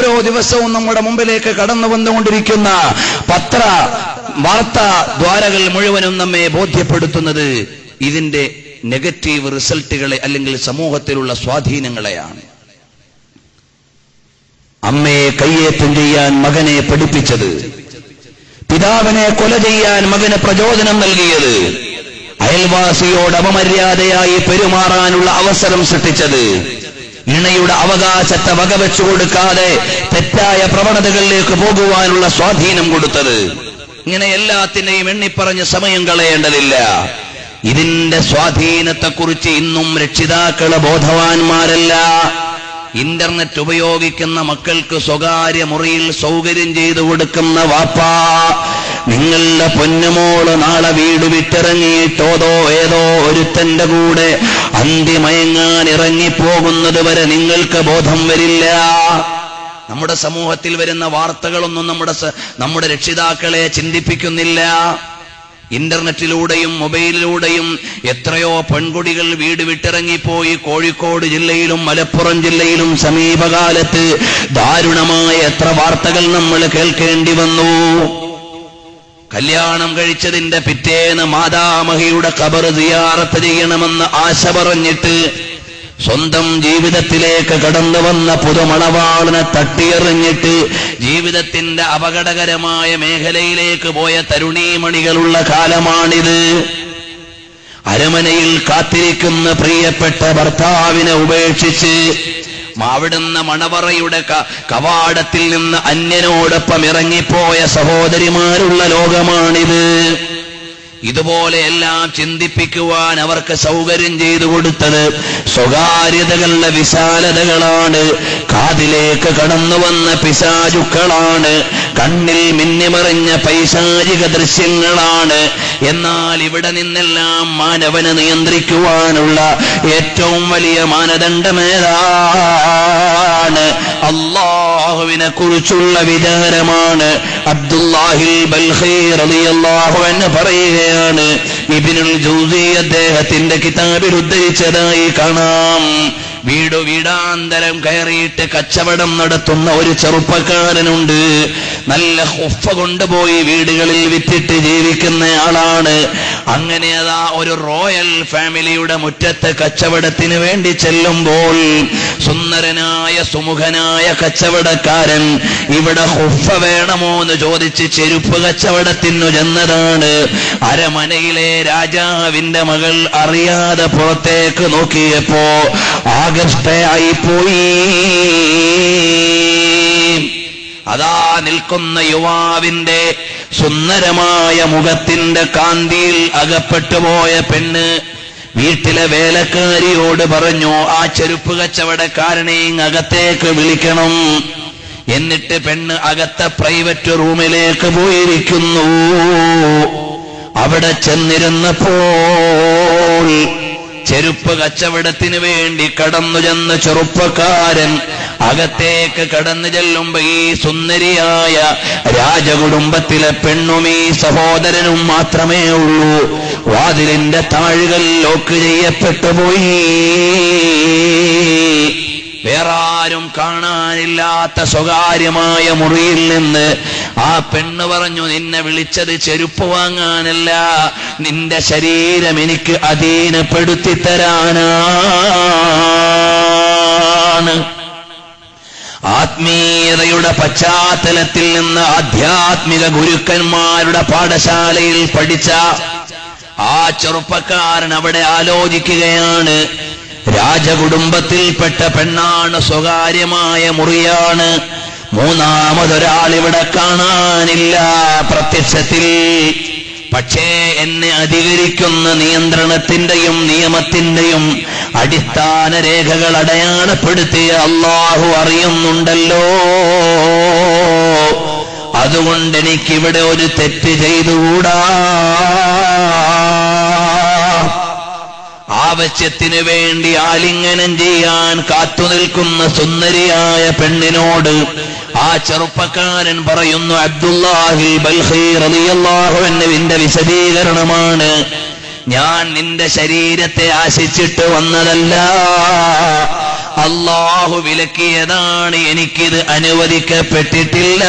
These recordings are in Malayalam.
ഓരോ ദിവസവും നമ്മുടെ മുമ്പിലേക്ക് കടന്നു വന്നുകൊണ്ടിരിക്കുന്ന പത്ര വാർത്താ ദ്വാരകൾ മുഴുവനും നമ്മെ ബോധ്യപ്പെടുത്തുന്നത് ഇതിന്റെ നെഗറ്റീവ് റിസൾട്ടുകളെ അല്ലെങ്കിൽ സമൂഹത്തിലുള്ള സ്വാധീനങ്ങളെയാണ് അമ്മയെ കയ്യേറ്റം ചെയ്യാൻ മകനെ പഠിപ്പിച്ചത് പിതാവിനെ കൊല ചെയ്യാൻ മകന് പ്രചോദനം നൽകിയത് അയൽവാസിയോട് അപമര്യാദയായി പെരുമാറാനുള്ള അവസരം സൃഷ്ടിച്ചത് ഇണയുടെ അവകാശത്തെ വകവെച്ചു കൊടുക്കാതെ തെറ്റായ പ്രവണതകളിലേക്ക് പോകുവാനുള്ള സ്വാധീനം കൊടുത്തത് ഇങ്ങനെ എല്ലാത്തിനെയും എണ്ണിപ്പറഞ്ഞ് സമയം കളയേണ്ടതില്ല ഇതിന്റെ സ്വാധീനത്തെക്കുറിച്ച് ഇന്നും രക്ഷിതാക്കള് ബോധവാന്മാരല്ല ഇന്റർനെറ്റ് ഉപയോഗിക്കുന്ന മക്കൾക്ക് സ്വകാര്യ മുറിയിൽ സൗകര്യം ചെയ്തു കൊടുക്കുന്ന വാപ്പാ നിങ്ങളുടെ പൊന്നുമോള് നാളെ വീട് വിട്ടിറങ്ങിയിട്ടോതോ ഏതോ ഒരുത്തന്റെ കൂടെ അന്തിമയങ്ങാൻ ഇറങ്ങിപ്പോകുന്നത് വരെ നിങ്ങൾക്ക് ബോധം വരില്ല നമ്മുടെ സമൂഹത്തിൽ വരുന്ന വാർത്തകളൊന്നും നമ്മുടെ സ- നമ്മുടെ രക്ഷിതാക്കളെ ചിന്തിപ്പിക്കുന്നില്ല ഇന്റർനെറ്റിലൂടെയും മൊബൈലിലൂടെയും എത്രയോ പെൺകുടികൾ വീട് വിട്ടിറങ്ങിപ്പോയി കോഴിക്കോട് ജില്ലയിലും മലപ്പുറം ജില്ലയിലും സമീപകാലത്ത് ദാരുണമായ എത്ര വാർത്തകൾ നമ്മൾ കേൾക്കേണ്ടി വന്നു കല്യാണം കഴിച്ചതിന്റെ പിറ്റേന്ന് മാതാമഹിയുടെ കബർ സിയാറത്ത് ചെയ്യണമെന്ന് ആശ പറഞ്ഞിട്ട് സ്വന്തം ജീവിതത്തിലേക്ക് കടന്നു വന്ന പുതുമണവാളിനെ തട്ടിയെറിഞ്ഞിട്ട് ജീവിതത്തിന്റെ അപകടകരമായ മേഖലയിലേക്ക് പോയ തരുണീമണികളുള്ള കാലമാണിത് അരമനയിൽ കാത്തിരിക്കുന്ന പ്രിയപ്പെട്ട ഭർത്താവിനെ ഉപേക്ഷിച്ച് അവിടുന്ന് മണവറയുടെ ക- കവാടത്തിൽ നിന്ന് അന്യനോടൊപ്പം ഇറങ്ങിപ്പോയ സഹോദരിമാരുള്ള ലോകമാണിത് ഇതുപോലെ എല്ലാം ചിന്തിപ്പിക്കുവാൻ അവർക്ക് സൗകര്യം ചെയ്തു കൊടുത്തത് സ്വകാര്യതകളുടെ വിശാലതകളാണ് കാതിലേക്ക് കടന്നു വന്ന പിശാചുക്കളാണ് കണ്ണിൽ മിന്നിമറിഞ്ഞ പൈശാചിക ദൃശ്യങ്ങളാണ് എന്നാൽ ഇവിടെ നിന്നെല്ലാം മാനവനെ നിയന്ത്രിക്കുവാനുള്ള ഏറ്റവും വലിയ മാനദണ്ഡമേതാണ് അള്ളാഹുവിനെ കുറിച്ചുള്ള വിചാരമാണ് അബ്ദുല്ലാഹിൽ ബൽഖി റളിയല്ലാഹു അൻഹു പറയുകയാണ് ഇബ്നുൽ ജൗസി അദ്ദേഹത്തിന്റെ കിതാബിൽ ഉദ്ധരിച്ചതായി കാണാം വീടു വീടാന്തരം കയറിയിട്ട് കച്ചവടം നടത്തുന്ന ഒരു ചെറുപ്പക്കാരനുണ്ട് നല്ല ഹുഫ കൊണ്ടുപോയി വീടുകളിൽ വിറ്റിട്ട് ജീവിക്കുന്ന ആളാണ് അങ്ങനെ അതാ ഒരു റോയൽ ഫാമിലിയുടെ മുറ്റത്ത് കച്ചവടത്തിന് വേണ്ടി ചെല്ലുമ്പോൾ സുന്ദരനായ സുമുഖനായ കച്ചവടക്കാരൻ ഇവിടെ ഹുഫ വേണമോ എന്ന് ചോദിച്ച് ചെരുപ്പ് കച്ചവടത്തിനു ചെന്നതാണ് അരമനയിലെ രാജാവിന്റെ മകൾ അറിയാതെ പുറത്തേക്ക് നോക്കിയപ്പോ ആകർഷ്ടയായി പോയി അതാ നിൽക്കുന്ന യുവാവിന്റെ സുന്ദരമായ മുഖത്തിന്റെ കാന്തിയിൽ അകപ്പെട്ടുപോയ പെണ്ണ് വീട്ടിലെ വേലക്കാരിയോട് പറഞ്ഞു ആ ചെരുപ്പ് കച്ചവടക്കാരനെ ഇങ്ങ് അകത്തേക്ക് വിളിക്കണം എന്നിട്ട് പെണ്ണ് അകത്തെ പ്രൈവറ്റ് റൂമിലേക്ക് പോയിരിക്കുന്നു അവിടെ ചെന്നിരുന്നപ്പോൾ ചെരുപ്പ് കച്ചവടത്തിന് വേണ്ടി കടന്നു ചെന്ന ചെറുപ്പക്കാരൻ അകത്തേക്ക് കടന്നു ചെല്ലുമ്പോ ഈ സുന്ദരിയായ രാജകുടുംബത്തിലെ പെണ്ണും ഈ സഹോദരനും മാത്രമേ ഉള്ളൂ വാതിലിന്റെ താഴുകൾ ലോക്ക് ചെയ്യപ്പെട്ടു പോയി വേറാരും കാണാനില്ലാത്ത സ്വകാര്യമായ മുറിയിൽ നിന്ന് ആ പെണ്ണ് പറഞ്ഞു നിന്നെ വിളിച്ചത് ചെരുപ്പ് വാങ്ങാനല്ല നിന്റെ ശരീരം എനിക്ക് അധീനപ്പെടുത്തി തരാനാണ് ആത്മീയതയുടെ പശ്ചാത്തലത്തിൽ നിന്ന് ആധ്യാത്മിക ഗുരുക്കന്മാരുടെ പാഠശാലയിൽ പഠിച്ച ആ ചെറുപ്പക്കാരൻ അവിടെ ആലോചിക്കുകയാണ് രാജകുടുംബത്തിൽപ്പെട്ട പെണ്ണാണ് സ്വകാര്യമായ മുറിയാണ് മൂന്നാമതൊരാൾ ഇവിടെ കാണാനില്ല പ്രത്യക്ഷത്തിൽ പക്ഷേ എന്നെ അധികരിക്കുന്ന നിയന്ത്രണത്തിന്റെയും നിയമത്തിന്റെയും അടിസ്ഥാന രേഖകൾ അടയാളപ്പെടുത്തിയ അള്ളാഹു അറിയുന്നുണ്ടല്ലോ അതുകൊണ്ട് എനിക്കിവിടെ ഒരു തെറ്റ് ചെയ്തുകൂടാ ആവശ്യത്തിന് വേണ്ടി ആലിംഗനം ചെയ്യാൻ കാത്തുനിൽക്കുന്ന സുന്ദരിയായ പെണ്ണിനോട് ആ ചെറുപ്പക്കാരൻ പറയുന്നു അബ്ദുല്ലാഹിൽ ബൽഹീറിയല്ലാഹുവിന്റെ വിശദീകരണമാണ് ഞാൻ നിന്റെ ശരീരത്തെ ആശിച്ചിട്ട് വന്നതല്ല അള്ളാഹു വിലക്കിയതാണ് എനിക്കിത് അനുവദിക്കപ്പെട്ടിട്ടില്ല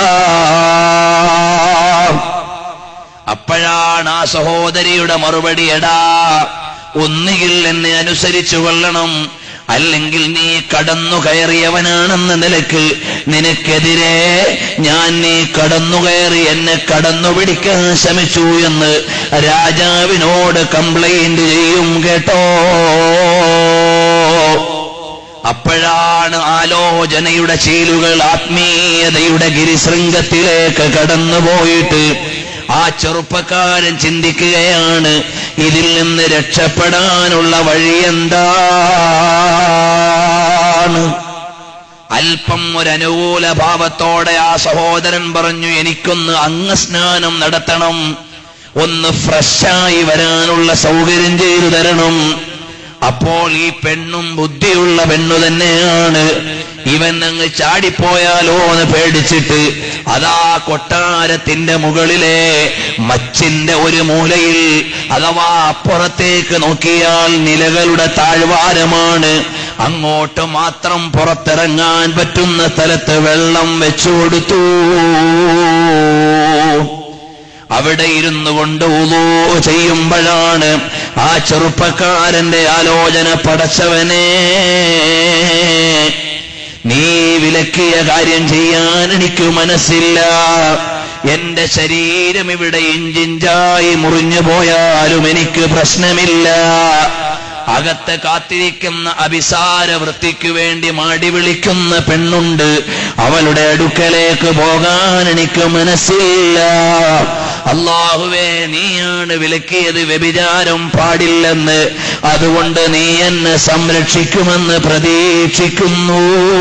അപ്പോഴാണ് ആ സഹോദരിയുടെ മറുപടി എടാ ഒന്നുകിൽ എന്നെ അനുസരിച്ചു കൊള്ളണം അല്ലെങ്കിൽ നീ കടന്നു കയറിയവനാണെന്ന നിലക്ക് നിനക്കെതിരെ ഞാൻ നീ കടന്നു കയറി എന്നെ കടന്നു പിടിക്കാൻ ശ്രമിച്ചു എന്ന് രാജാവിനോട് കംപ്ലൈന്റ് ചെയ്യും കേട്ടോ അപ്പോഴാണ് ആലോചനയുടെ ചീലുകൾ ആത്മീയതയുടെ ഗിരിശൃംഗത്തിലേക്ക് കടന്നുപോയിട്ട് ആ ചെറുപ്പക്കാരൻ ചിന്തിക്കുകയാണ് ഇതിൽ നിന്ന് രക്ഷപ്പെടാനുള്ള വഴി എന്താണ് അല്പം ഒരു അനുകൂല ഭാവത്തോടെ ആ സഹോദരൻ പറഞ്ഞു എനിക്കൊന്ന് അംഗസ്നാനം നടത്തണം ഒന്ന് ഫ്രഷായി വരാനുള്ള സൗകര്യം ചെയ്തു തരണം അപ്പോൾ ഈ പെണ്ണും ബുദ്ധിയുള്ള പെണ്ണു തന്നെയാണ് ഇവൻ അങ്ങ് ചാടിപ്പോയാലോ എന്ന് പേടിച്ചിട്ട് അതാ കൊട്ടാരത്തിന്റെ മുകളിലെ മച്ചിന്റെ ഒരു മൂലയിൽ അഥവാ അപ്പുറത്തേക്ക് നോക്കിയാൽ നിലകളുടെ താഴ്വാരമാണ് അങ്ങോട്ട് മാത്രം പുറത്തിറങ്ങാൻ പറ്റുന്ന സ്ഥലത്ത് വെള്ളം വെച്ചു കൊടുത്തു അവിടെ ഇരുന്നു കൊണ്ട് ഉലോ ചെയ്യുമ്പോഴാണ് ആ ചെറുപ്പക്കാരന്റെ ആലോചന പടച്ചവനെ നീ വിലക്കിയ കാര്യം ചെയ്യാൻ എനിക്ക് മനസ്സില്ല എന്റെ ശരീരം ഇവിടെ ഇഞ്ചിഞ്ചായി മുറിഞ്ഞു പോയാലും എനിക്ക് പ്രശ്നമില്ല അകത്ത് കാത്തിരിക്കുന്ന അഭിസാര വൃത്തിക്കു വേണ്ടി മാടി വിളിക്കുന്ന പെണ്ണുണ്ട് അവളുടെ അടുക്കലേക്ക് പോകാൻ എനിക്ക് മനസ്സില്ല അള്ളാഹുവേ നീയാണ് വിലക്കിയത് വ്യഭിചാരം പാടില്ലെന്ന് അതുകൊണ്ട് നീ എന്നെ സംരക്ഷിക്കുമെന്ന് പ്രതീക്ഷിക്കുന്നു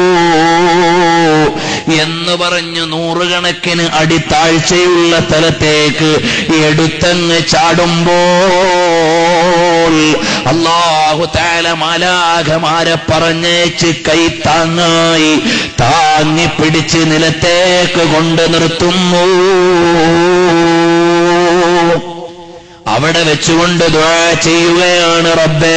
എന്ന് പറഞ്ഞു നൂറുകണക്കിന് അടിത്താഴ്ചയുള്ള സ്ഥലത്തേക്ക് എടുത്തങ്ങ് ചാടുമ്പോൾ അള്ളാഹു താല മാലാഖമാരെ പറഞ്ഞേച്ച് കൈ താങ്ങായി താങ്ങി പിടിച്ച് നിലത്തേക്ക് കൊണ്ട് നിർത്തുന്നു അവിടെ വെച്ചുകൊണ്ട് ദ്വാ ചെയ്യുകയാണ് റബ്ബേ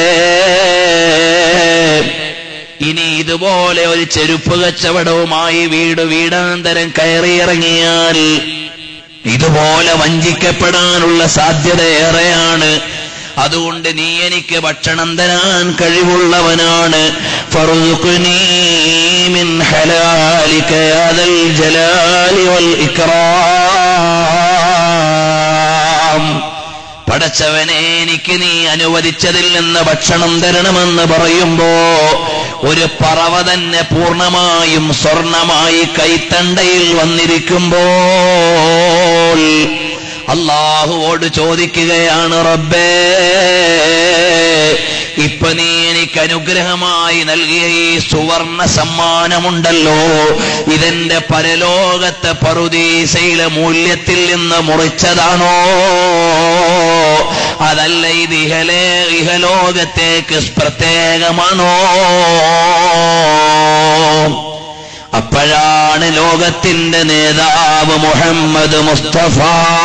ഇനി ഇതുപോലെ ഒരു ചെരുപ്പ് കച്ചവടവുമായി വീട് വീടാന്തരം കയറിയിറങ്ങിയാൽ ഇതുപോലെ വഞ്ചിക്കപ്പെടാനുള്ള സാധ്യത ഏറെയാണ് അതുകൊണ്ട് നീ എനിക്ക് ഭക്ഷണം തരാൻ കഴിവുള്ളവനാണ് ഫറുഖ്നീ മിൻ ഹലാലിക യാദൽ ജലാലി വൽ ഇക്റാം പടച്ചവനെ എനിക്ക് നീ അനുവദിച്ചതിൽ നിന്ന് ഭക്ഷണം തരണമെന്ന് പറയുമ്പോ ഒരു പറവ തന്നെ പൂർണ്ണമായും സ്വർണമായി കൈത്തണ്ടയിൽ വന്നിരിക്കുമ്പോൾ അള്ളാഹുവോട് ചോദിക്കുകയാണ് റബ്ബേ ഇപ്പൊ നീ എനിക്ക് അനുഗ്രഹമായി നൽകിയ ഈ സുവർണ സമ്മാനമുണ്ടല്ലോ ഇതെന്റെ പരലോകത്തെ പറുദീസയിലെ മൂല്യത്തിൽ നിന്ന് മുറിച്ചതാണോ അതല്ല ഇത് ഇഹലേ ഇഹലോകത്തേക്ക് പ്രത്യേകമാണോ അപ്പോഴാണ് ലോകത്തിന്റെ നേതാവ് മുഹമ്മദ് മുസ്തഫ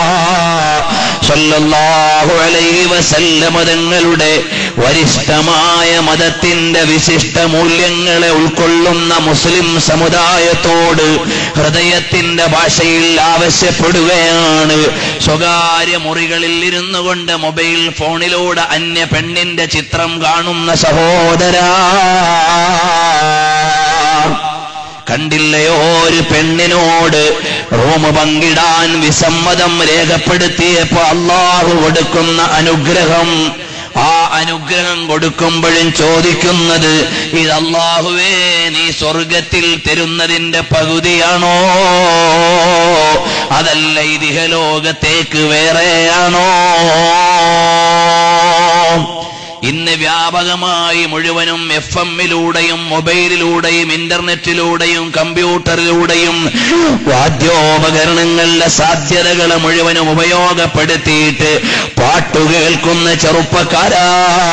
സല്ലല്ലാഹു അലൈഹി വസല്ലമ തങ്ങളുടെ വരിഷ്ഠമായ മതത്തിന്റെ വിശിഷ്ട മൂല്യങ്ങളെ ഉൾക്കൊള്ളുന്ന മുസ്ലിം സമുദായത്തോട് ഹൃദയത്തിന്റെ ഭാഷയിൽ ആവശ്യപ്പെടുകയാണ് സ്വകാര്യ മുറികളിൽ ഇരുന്നു കൊണ്ട് മൊബൈൽ ഫോണിലൂടെ അന്യ പെണ്ണിന്റെ ചിത്രം കാണുന്ന സഹോദരാ കണ്ടില്ലയോ ഒരു പെണ്ണിനോട് റൂം പങ്കിടാൻ വിസമ്മതം രേഖപ്പെടുത്തിയപ്പോ അള്ളാഹു കൊടുക്കുന്ന അനുഗ്രഹം ആ അനുഗ്രഹം കൊടുക്കുമ്പോഴും ചോദിക്കുന്നത് ഇത് അള്ളാഹുവേ നീ സ്വർഗത്തിൽ തരുന്നതിന്റെ പകുതിയാണോ അതല്ല ഇതിഹലോകത്തേക്ക് വേറെയാണോ ഇന്ന് വ്യാപകമായി മുഴുവനും എഫ് എമ്മിലൂടെയും മൊബൈലിലൂടെയും ഇന്റർനെറ്റിലൂടെയും കമ്പ്യൂട്ടറിലൂടെയും വാദ്യോപകരണങ്ങളുടെ സാധ്യതകൾ മുഴുവനും ഉപയോഗപ്പെടുത്തിയിട്ട് പാട്ടു കേൾക്കുന്ന ചെറുപ്പക്കാരാ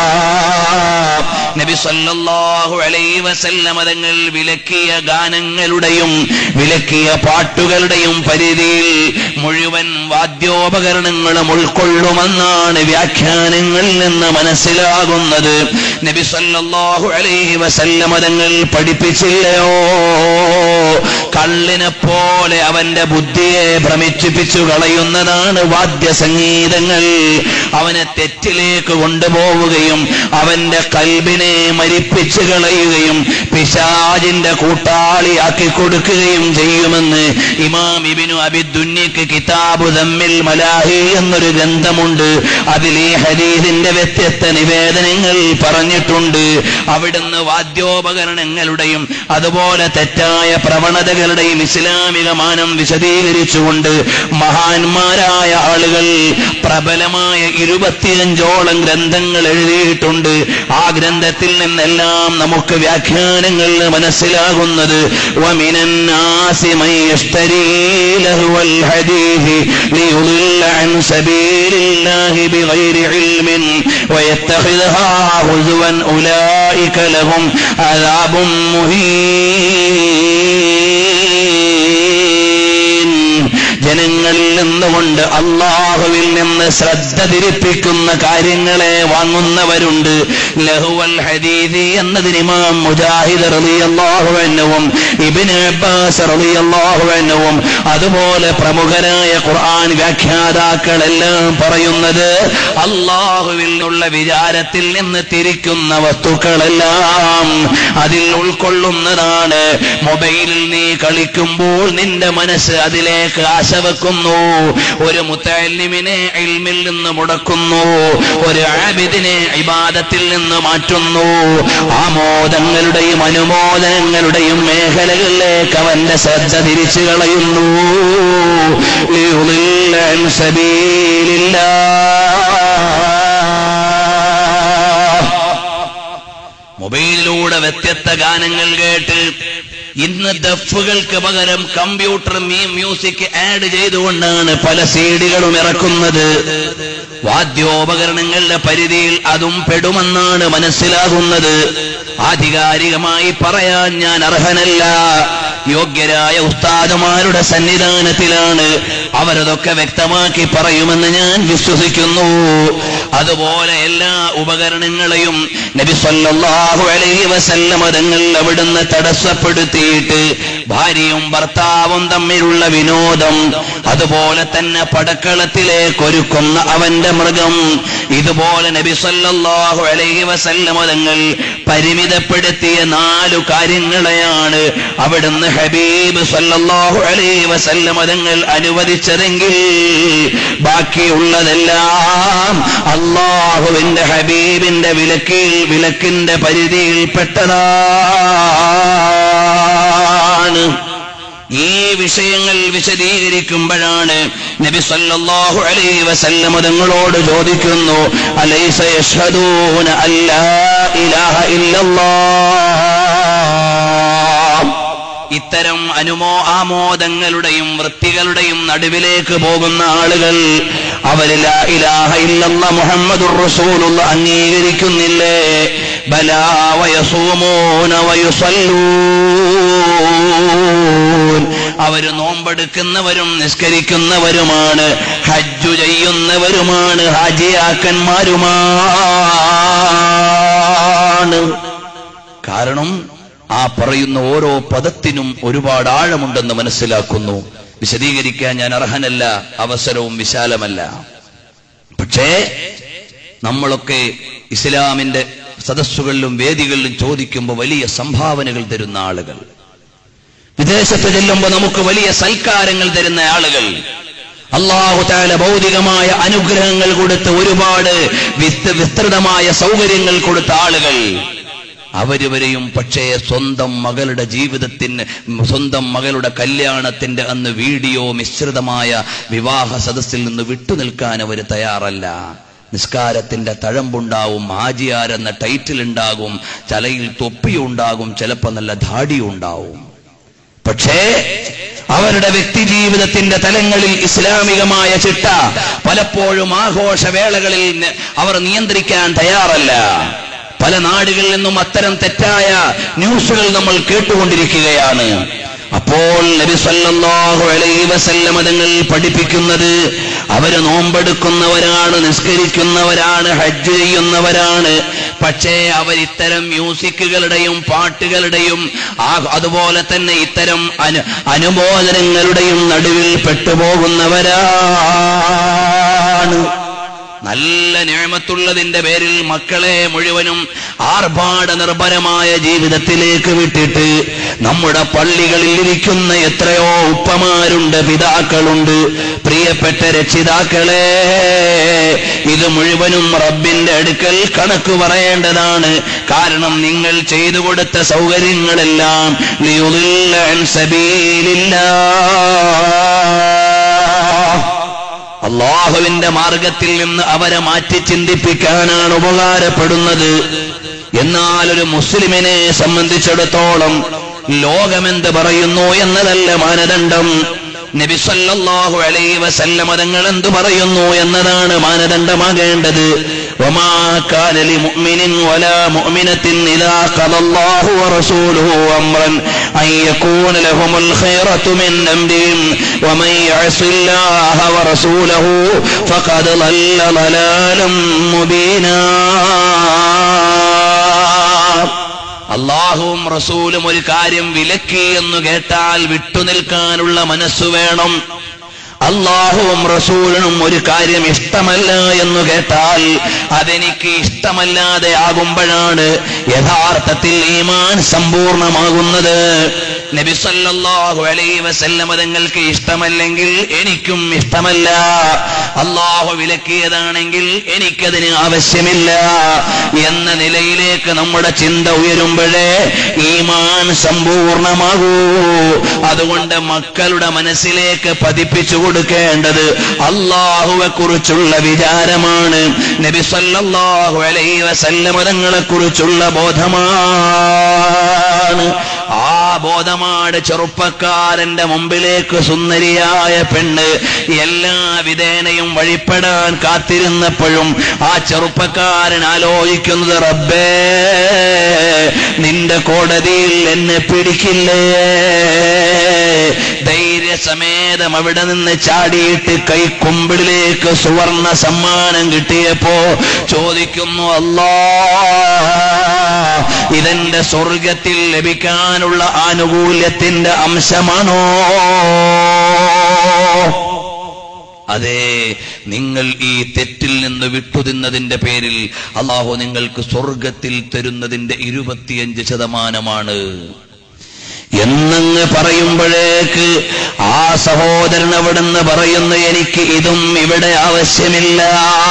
നബി സല്ലല്ലാഹു അലൈഹി വസല്ലമ തങ്ങൾ വിലക്കിയ ഗാനങ്ങളുടെയും വിലക്കിയ പാട്ടുകളുടെയും പരിധിയിൽ മുഴുവൻ വാദ്യോപകരണങ്ങളും ഉൾക്കൊള്ളുമെന്നാണ് വ്യാഖ്യാനങ്ങളിൽ നിന്ന് മനസ്സിലാകുന്നത് പറയുന്നത് നബി സല്ലല്ലാഹു അലൈഹി വസല്ലമ തങ്ങൾ പഠിപ്പിച്ചില്ലയോ കള്ളിനെ പോലെ അവന്റെ ബുദ്ധിയെ ഭ്രമിച്ചിപ്പിച്ചു കളയുന്നതാണ് വാദ്യസംഗീതങ്ങൾ അവനെ തെറ്റിലേക്ക് കൊണ്ടുപോവുകയും അവന്റെ കൽബിനെ മരിപ്പിച്ചു കളയുകയും പിശാജിന്റെ കൂട്ടാളിയാക്കി കൊടുക്കുകയും ചെയ്യുമെന്ന് ഇമാം ഇബിനു അബിദുന്യക്ക് കിതാബു തമ്മിൽ മലാഹി എന്നൊരു ഗ്രന്ഥമുണ്ട് അതിൽ ഈ ഹദീദിന്റെ വ്യത്യസ്ത നിവേദനങ്ങൾ പറഞ്ഞിട്ടുണ്ട് അവിടുന്ന് വാദ്യോപകരണങ്ങളുടെയും അതുപോലെ തെറ്റായ പ്രവണതകളുടെയും ഇസ്ലാമിക മാനം വിശദീകരിച്ചുകൊണ്ട് മഹാന്മാരായ ആളുകൾ പ്രബലമായ ഇരുപത്തിയഞ്ചോളം ഗ്രന്ഥങ്ങൾ എഴുതിയിട്ടുണ്ട് ആ ഗ്രന്ഥത്തിൽ നിന്നെല്ലാം നമുക്ക് വ്യാഖ്യാനങ്ങൾ മനസ്സിലാകുന്നത് ومن الناس من يشتري لهو الحديث ليضل عن سبيل الله بغير علم ويتخذها هزوا أولئك لهم عذاب مهين ജനങ്ങളിൽ നിന്നുകൊണ്ട് അള്ളാഹുവിൽ നിന്ന് ശ്രദ്ധ തിരിപ്പിക്കുന്ന കാര്യങ്ങളെ വാങ്ങുന്നവരുണ്ട് ലഹുവൽ ഹദീദി എന്നതിന് ഇമാം മുജാഹിദ് റളിയല്ലാഹു അൻഹുവും ഇബ്നു അബ്ബാസ് റളിയല്ലാഹു അൻഹുവും അതുപോലെ പ്രമുഖരായ ഖുർആൻ വ്യാഖ്യാതാക്കളെല്ലാം പറയുന്നത് അള്ളാഹുവിൽ നിന്നുള്ള വിചാരത്തിൽ നിന്ന് തിരിക്കുന്ന വസ്തുക്കളെല്ലാം അതിൽ ഉൾക്കൊള്ളുന്നതാണ് മൊബൈലിൽ നീ കളിക്കുമ്പോൾ നിന്റെ മനസ്സ് അതിലേക്ക് ആശ വെക്കുന്നു ഒരു മുത്തല്ലിമിനെ ഇൽമിൽ നിന്ന് മുടക്കുന്നു ഒരു ആബിദിനെ ഇബാദത്തിൽ നിന്ന് മാറ്റുന്നു ആമോദങ്ങളുടെയും അനുമോദനങ്ങളുടെയും മേഖലകളിലേക്ക് അവന്റെ ശ്രദ്ധ തിരിച്ചു കളയുന്നു ليضل عن سبيل الله മൊബൈലിലൂടെ വ്യത്യസ്ത ഗാനങ്ങൾ കേട്ട് ഇന്ന് ദഫുകൾക്ക് പകരം കമ്പ്യൂട്ടർ മ്യൂസിക് ആഡ് ചെയ്തുകൊണ്ടാണ് പല സീഡികളും ഇറക്കുന്നത് വാദ്യോപകരണങ്ങളുടെ പരിധിയിൽ അതും പെടുമെന്നാണ് മനസ്സിലാകുന്നത് ആധികാരികമായി പറയാൻ ഞാൻ അർഹനല്ല യോഗ്യരായ ഉസ്താദുമാരുടെ സന്നിധാനത്തിലാണ് അവരതൊക്കെ വ്യക്തമാക്കി പറയുമെന്ന് ഞാൻ വിശ്വസിക്കുന്നു അതുപോലെ എല്ലാ ഉപകരണങ്ങളെയും നബി സല്ലല്ലാഹു അലൈഹി വസല്ലമ തങ്ങൾ അവിടുന്ന് തടസ്സപ്പെടുത്തിയിട്ട് ഭാര്യയും ഭർത്താവും തമ്മിലുള്ള വിനോദം അതുപോലെ തന്നെ പടക്കളത്തിലേക്ക് ഒരുക്കുന്ന അവന്റെ മൃഗം ഇതുപോലെ നബി സല്ലല്ലാഹു അലൈഹി വസല്ലമ തങ്ങൾ പരിമിതപ്പെടുത്തിയ നാലു കാര്യങ്ങളെയാണ് അവിടുന്ന് ഹബീബ് സല്ലല്ലാഹു അലൈഹി വസല്ലമ തങ്ങൾ അനുവദിച്ചതെങ്കിൽ ബാക്കിയുള്ളതെല്ലാം അള്ളാഹുവിന്റെ ഹബീബിന്റെ വിലക്കിൽ വിലക്കിന്റെ പരിധിയിൽപ്പെട്ടതാണ് ഈ വിഷയങ്ങൾ വിശദീകരിക്കുമ്പോഴാണ് നബി സല്ലല്ലാഹു അലൈഹി വസല്ലം തങ്ങളോട് ചോദിക്കുന്നു അലൈസ യഷ്ഹദൂന അല്ലാ ഇലാഹ ഇല്ലല്ലാഹ് ഇത്തരം അനുമോ ആമോദങ്ങളുടെയും വൃത്തികളുടെയും നടുവിലേക്ക് പോകുന്ന ആളുകൾ അവരിൽ ലാ ഇലാഹ ഇല്ലല്ല മുഹമ്മദുർ റസൂലുള്ള അംഗീകരിക്കുന്നില്ലേ ബലാ വയസൂമൂന വയുസല്ലൂൻ അവര് നോമ്പെടുക്കുന്നവരും നിസ്കരിക്കുന്നവരുമാണ് ഹജ്ജു ചെയ്യുന്നവരുമാണ് ഹാജിയാക്കന്മാരുമാണ് കാരണം ആ പറയുന്ന ഓരോ പദത്തിനും ഒരുപാട് ആഴമുണ്ടെന്ന് മനസ്സിലാക്കുന്നു വിശദീകരിക്കാൻ ഞാൻ അർഹനല്ല അവസരവും വിശാലമല്ല പക്ഷേ നമ്മളൊക്കെ ഇസ്ലാമിന്റെ സദസ്സുകളിലും വേദികളിലും ചോദിക്കുമ്പോൾ വലിയ സംഭാവനകൾ തരുന്ന ആളുകൾ വിദേശത്ത് ചെല്ലുമ്പോൾ നമുക്ക് വലിയ സൽക്കാരങ്ങൾ തരുന്ന ആളുകൾ അള്ളാഹു താല ഭൗതികമായ അനുഗ്രഹങ്ങൾ കൊടുത്ത് ഒരുപാട് വിസ്ത- വിസ്തൃതമായ സൗകര്യങ്ങൾ കൊടുത്ത ആളുകൾ അവരിവരെയും പക്ഷേ സ്വന്തം മകളുടെ ജീവിതത്തിന് സ്വന്തം മകളുടെ കല്യാണത്തിന്റെ അന്ന് വീഡിയോ മിശ്രിതമായ വിവാഹ സദസ്സിൽ നിന്ന് വിട്ടുനിൽക്കാൻ അവർ തയ്യാറല്ല നിസ്കാരത്തിന്റെ തഴമ്പുണ്ടാവും ആജിയാർ എന്ന ടൈറ്റിൽ ഉണ്ടാകും തലയിൽ തൊപ്പിയുണ്ടാകും ചിലപ്പോൾ നല്ല ധാടിയുണ്ടാവും പക്ഷേ അവരുടെ വ്യക്തി ജീവിതത്തിന്റെ തലങ്ങളിൽ ഇസ്ലാമികമായ ചിട്ട പലപ്പോഴും ആഘോഷവേളകളിൽ ന- അവർ നിയന്ത്രിക്കാൻ തയ്യാറല്ല പല നാടുകളിൽ നിന്നും അത്തരം തെറ്റായ ന്യൂസുകൾ നമ്മൾ കേട്ടുകൊണ്ടിരിക്കുകയാണ് അപ്പോൾ നബി സല്ലല്ലാഹു അലൈഹി വസല്ലമ തങ്ങൾ പഠിപ്പിക്കുന്നത് അവര് നോമ്പെടുക്കുന്നവരാണ് നിസ്കരിക്കുന്നവരാണ് ഹജ്ജ് ചെയ്യുന്നവരാണ് പക്ഷേ അവർ ഇത്തരം മ്യൂസിക്കുകളുടെയും പാട്ടുകളുടെയും ആ അതുപോലെ തന്നെ ഇത്തരം അനു അനുമോദനങ്ങളുടെയും നടുവിൽ പെട്ടുപോകുന്നവരാണ് നല്ല നിയമത്തുള്ളതിന്റെ പേരിൽ മക്കളെ മുഴുവനും ആർഭാട നിർഭരമായ ജീവിതത്തിലേക്ക് വിട്ടിട്ട് നമ്മുടെ പള്ളികളിൽ ഇരിക്കുന്ന എത്രയോ ഉപ്പമാരുണ്ട് പിതാക്കളുണ്ട് പ്രിയപ്പെട്ട രക്ഷിതാക്കളെ ഇത് മുഴുവനും റബ്ബിന്റെ അടുക്കൽ കണക്ക് പറയേണ്ടതാണ് കാരണം നിങ്ങൾ ചെയ്തു കൊടുത്ത സൗകര്യങ്ങളെല്ലാം ലിയുദില്ല അൻ സബീലില്ലാ അള്ളാഹുവിന്റെ മാർഗത്തിൽ നിന്ന് അവരെ മാറ്റി ചിന്തിപ്പിക്കാനാണ് ഉപകാരപ്പെടുന്നത് എന്നാൽ ഒരു മുസ്ലിമിനെ സംബന്ധിച്ചിടത്തോളം ലോകമെന്ത് പറയുന്നു എന്നതല്ല മാനദണ്ഡം നബി സല്ലല്ലാഹു അലൈഹി വസല്ലമ തങ്ങൾ എന്തു പറയുന്നു എന്നതാണ് മാനദണ്ഡമാകേണ്ടത് وما كان لمؤمن ولا مؤمنة إذا قضى الله ورسوله أمرا أن يكون لهم الخيرة من أمرهم ومن يعص الله ورسوله فقد ضل ضلالا مبينا അള്ളാഹുവും റസൂലും ഒരു കാര്യം വിലക്കി എന്ന് കേട്ടാൽ വിട്ടുനിൽക്കാനുള്ള മനസ്സു വേണം അള്ളാഹുവും റസൂലിനും ഒരു കാര്യം ഇഷ്ടമല്ല എന്ന് കേട്ടാൽ അതെനിക്ക് ഇഷ്ടമല്ലാതെ ആകുമ്പോഴാണ് യഥാർത്ഥത്തിൽ ഈമാൻ സമ്പൂർണമാകുന്നത് നബി സല്ലല്ലാഹു അലൈഹി വസല്ലമ തങ്ങൾക്ക് ഇഷ്ടമല്ലെങ്കിൽ എനിക്കും ഇഷ്ടമല്ല അള്ളാഹു വിലക്കിയതാണെങ്കിൽ എനിക്കതിന് ആവശ്യമില്ല എന്ന നിലയിലേക്ക് നമ്മുടെ ചിന്ത ഉയരുമ്പോഴേ ഈമാൻ സമ്പൂർണമാകൂ അതുകൊണ്ട് മക്കളുടെ മനസ്സിലേക്ക് പതിപ്പിച്ചു കൊടുക്കേണ്ടത് അള്ളാഹുവെ കുറിച്ചുള്ള വിചാരമാണ് നബി സല്ലല്ലാഹു അലൈഹി വസല്ലമ തങ്ങളെ കുറിച്ചുള്ള ബോധമാണ് ആ ബോധമാണ് ചെറുപ്പക്കാരന്റെ മുമ്പിലേക്ക് സുന്ദരിയായ പെണ്ണ് എല്ലാ വിധേനയും വഴിപ്പെടാൻ കാത്തിരുന്നപ്പോഴും ആ ചെറുപ്പക്കാരൻ ആലോചിക്കുന്നത് റബ്ബേ നിന്റെ കോടതിയിൽ എന്നെ പിടിക്കില്ലേ ധൈര്യസമേതം അവിടെ നിന്ന് ചാടിയിട്ട് കൈക്കുമ്പിളിലേക്ക് സുവർണ സമ്മാനം കിട്ടിയപ്പോ ചോദിക്കുന്നു അല്ലാ ഇതെന്റെ സ്വർഗത്തിൽ ലഭിക്കാനുള്ള ആനുകൂല്യത്തിന്റെ അംശമാണോ അതെ നിങ്ങൾ ഈ തെറ്റിൽ നിന്ന് വിട്ടുതിന്നതിന്റെ പേരിൽ അള്ളാഹു നിങ്ങൾക്ക് സ്വർഗത്തിൽ തരുന്നതിന്റെ ഇരുപത്തിയഞ്ച് ശതമാനമാണ് എന്നങ്ങ് പറയുമ്പോഴേക്ക് ആ സഹോദരൻ അവിടുന്ന് പറയുന്നു എനിക്ക് ഇതും ഇവിടെ ആവശ്യമില്ല